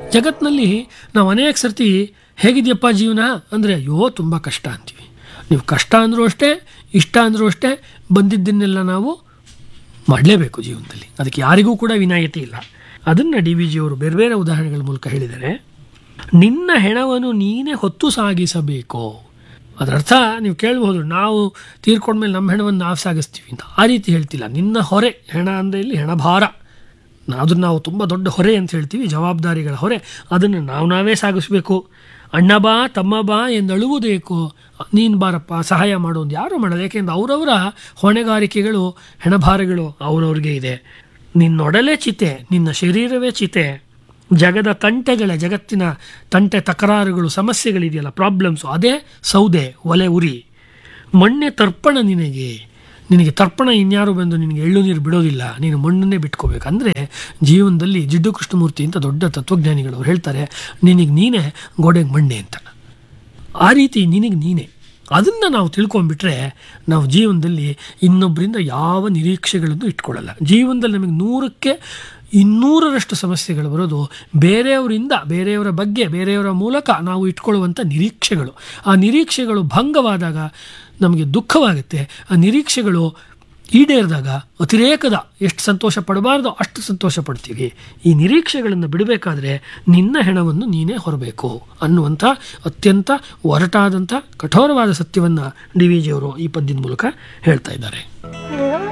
ಜಗತ್ತಿನಲ್ಲಿ ನಾವು ಅನೇಕ ಸರ್ತಿ ಹೇಗಿದೆಯಪ್ಪ ಜೀವನ ಅಂದರೆ ಅಯ್ಯೋ ತುಂಬ ಕಷ್ಟ ಅಂತೀವಿ ನೀವು ಕಷ್ಟ ಅಂದರೂ ಅಷ್ಟೇ ಇಷ್ಟ ಅಂದರೂ ಅಷ್ಟೇ ಬಂದಿದ್ದನ್ನೆಲ್ಲ ನಾವು ಮಾಡಲೇಬೇಕು ಜೀವನದಲ್ಲಿ ಅದಕ್ಕೆ ಯಾರಿಗೂ ಕೂಡ ವಿನಾಯಿತಿ ಇಲ್ಲ ಅದನ್ನು ಡಿ ವಿ ಜಿಯವರು ಬೇರೆ ಬೇರೆ ಉದಾಹರಣೆಗಳ ಮೂಲಕ ಹೇಳಿದ್ದಾರೆ ನಿನ್ನ ಹೆಣವನ್ನು ನೀನೇ ಹೊತ್ತು ಸಾಗಿಸಬೇಕು ಅದರರ್ಥ ನೀವು ಕೇಳ್ಬೋದು ನಾವು ತೀರ್ಕೊಂಡ್ಮೇಲೆ ನಮ್ಮ ಹೆಣವನ್ನು ನಾವು ಸಾಗಿಸ್ತೀವಿ ಅಂತ ಆ ರೀತಿ ಹೇಳ್ತಿಲ್ಲ ನಿನ್ನ ಹೊರೆ ಹೆಣ ಅಂದರೆ ಇಲ್ಲಿ ಹೆಣಭಾರ ಅದನ್ನು ನಾವು ತುಂಬ ದೊಡ್ಡ ಹೊರೆ ಅಂತ ಹೇಳ್ತೀವಿ ಜವಾಬ್ದಾರಿಗಳ ಹೊರೆ ಅದನ್ನು ನಾವು ನಾವೇ ಸಾಗಿಸ್ಬೇಕು ಅಣ್ಣ ಬಾ ತಮ್ಮ ಬಾ ಎಂದಳುವುದೇಕು ನೀನು ಬಾರಪ್ಪ ಸಹಾಯ ಮಾಡು ಅಂತ ಯಾರು ಮಾಡೋದು ಯಾಕೆಂದ್ರೆ ಅವರವರ ಹೊಣೆಗಾರಿಕೆಗಳು ಹೆಣಭಾರಗಳು ಅವರವ್ರಿಗೆ ಇದೆ ನಿನ್ನೊಡಲೇ ಚಿತೆ ನಿನ್ನ ಶರೀರವೇ ಚಿತೆ ಜಗದ ತಂಟೆಗಳ ಜಗತ್ತಿನ ತಂಟೆ ತಕರಾರುಗಳು ಸಮಸ್ಯೆಗಳಿದೆಯಲ್ಲ ಪ್ರಾಬ್ಲಮ್ಸು ಅದೇ ಸೌದೆ ಒಲೆ ಉರಿ ಮಣ್ಣೆ ತರ್ಪಣ ನಿನಗೆ ನಿನಗೆ ತರ್ಪಣ ಇನ್ಯಾರು ಬಂದು ನಿನಗೆ ಎಳ್ಳು ನೀರು ಬಿಡೋದಿಲ್ಲ ನೀನು ಮಣ್ಣನ್ನೇ ಬಿಟ್ಕೋಬೇಕು ಅಂದರೆ ಜೀವನದಲ್ಲಿ ಜಿಡ್ಡು ಕೃಷ್ಣಮೂರ್ತಿ ಅಂತ ದೊಡ್ಡ ತತ್ವಜ್ಞಾನಿಗಳು ಅವ್ರು ಹೇಳ್ತಾರೆ ನಿನಗೆ ನೀನೇ ಗೋಡೆಗೆ ಮಣ್ಣೆ ಅಂತ ಆ ರೀತಿ ನಿನಗೆ ನೀನೇ ಅದನ್ನು ನಾವು ತಿಳ್ಕೊಂಡ್ಬಿಟ್ರೆ ನಾವು ಜೀವನದಲ್ಲಿ ಇನ್ನೊಬ್ಬರಿಂದ ಯಾವ ನಿರೀಕ್ಷೆಗಳನ್ನು ಇಟ್ಕೊಳ್ಳಲ್ಲ ಜೀವನದಲ್ಲಿ ನಮಗೆ ನೂರಕ್ಕೆ ಇನ್ನೂರರಷ್ಟು ಸಮಸ್ಯೆಗಳು ಬರೋದು ಬೇರೆಯವರಿಂದ ಬೇರೆಯವರ ಬಗ್ಗೆ ಬೇರೆಯವರ ಮೂಲಕ ನಾವು ಇಟ್ಕೊಳ್ಳುವಂಥ ನಿರೀಕ್ಷೆಗಳು ಆ ನಿರೀಕ್ಷೆಗಳು ಭಂಗವಾದಾಗ ನಮಗೆ ದುಃಖವಾಗುತ್ತೆ ಆ ನಿರೀಕ್ಷೆಗಳು ಈಡೇರಿದಾಗ ಅತಿರೇಕದ ಎಷ್ಟು ಸಂತೋಷ ಪಡಬಾರ್ದೋ ಅಷ್ಟು ಸಂತೋಷ ಪಡ್ತೀವಿ ಈ ನಿರೀಕ್ಷೆಗಳನ್ನು ಬಿಡಬೇಕಾದ್ರೆ ನಿನ್ನ ಹೆಣವನ್ನು ನೀನೇ ಹೊರಬೇಕು ಅನ್ನುವಂಥ ಅತ್ಯಂತ ಒರಟಾದಂಥ ಕಠೋರವಾದ ಸತ್ಯವನ್ನು ಡಿ ವಿ ಜಿಯವರು ಈ ಪದ್ಯದ ಮೂಲಕ ಹೇಳ್ತಾ ಇದ್ದಾರೆ